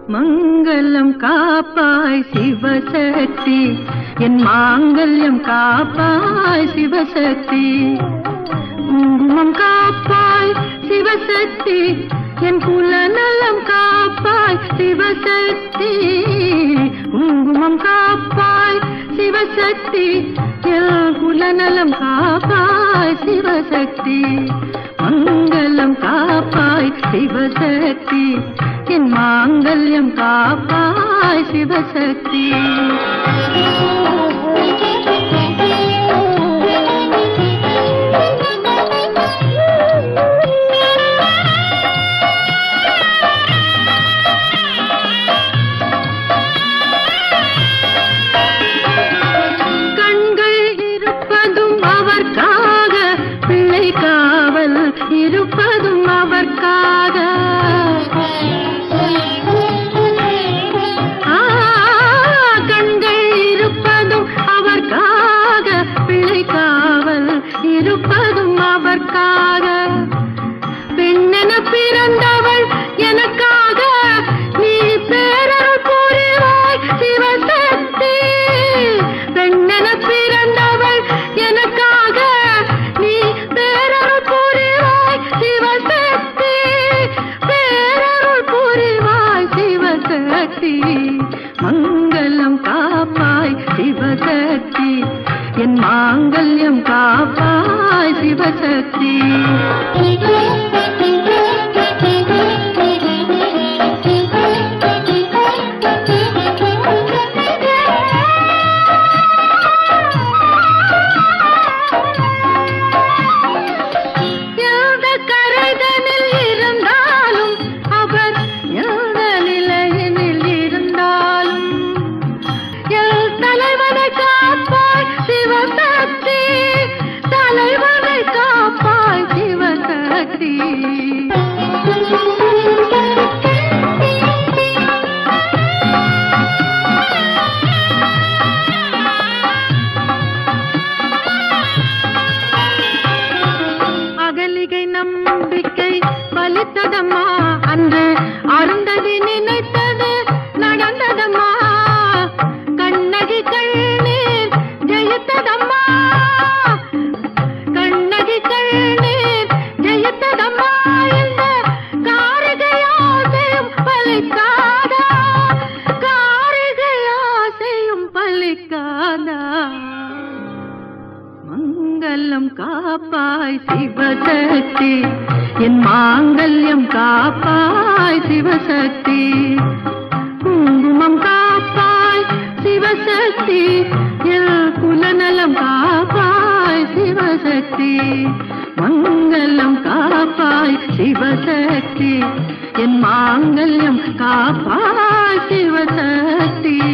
மங்களம் காப்பாய் சிவசக்தி என் மாங்கல்யம் காப்பாய் சிவசக்தி குங்குமம் காப்பாய் சிவசக்தி என் குலநலம் காப்பாய் சிவசக்தி குங்குமம் காப்பாய் சிவசக்தி என் குலநலம் காப்பாய் சிவசக்தி மங்களம் காப்பாய் சிவசக்தி என் மாங்கல்யம் காப்பாய் சிவசக்தி கண்கள் இருப்பதும் அவர்க்காக பிள்ளை காவல் இருப்பதும் அவர்க்காக ஆ, கண்கள் இருப்பதும் அவர்க்காக பிள்ளை காவல் இருப்பதும் அவர்க்காக பெண்ணென பிறந்தவள் எனக்காக நீ பேரருள் புரிவாய் சிவசக்தி பெண்ணென பிறந்தவள் எனக்காக நீ பேரருள் புரிவாய் சிவசக்தி பேரருள் புரிவாய் சிவசக்தி மங்களம் காப்பாய் சிவசக்தி என் மாங்கல்யம் காப்பாய் சிவசக்தி எந்த கரைதனில் இருந்தாலும் அவர் எந்த நிலையினில் இருந்தாலும் எல் தலைவனை காப்பாய் சிவசக்தி தலைவனை காப்பாய் சிவசக்தி அகலிகை நம்பிக்கை பலித்ததம்மா அன்று அருந்ததி நினைத்தது நடந்ததம்மா கண்ணகி கண்ணீர் ஜெயித்ததம்மா கண்ணகி கண்ணீர் ஜெயித்ததம்மா இந்த காரிகையாசையும் பலிக்காதா காரிகையாசையும் பலிக்காதா மங்களம் காப்பாய் சிவசக்தி என் மாங்கல்யம் காப்பாய் சிவசக்தி குங்குமம் காப்பாய் சிவசக்தி என் குலநலம் காப்பாய் சிவசக்தி மங்களம் காப்பாய் சிவசக்தி என் மாங்கல்யம் காப்பாய் சிவசக்தி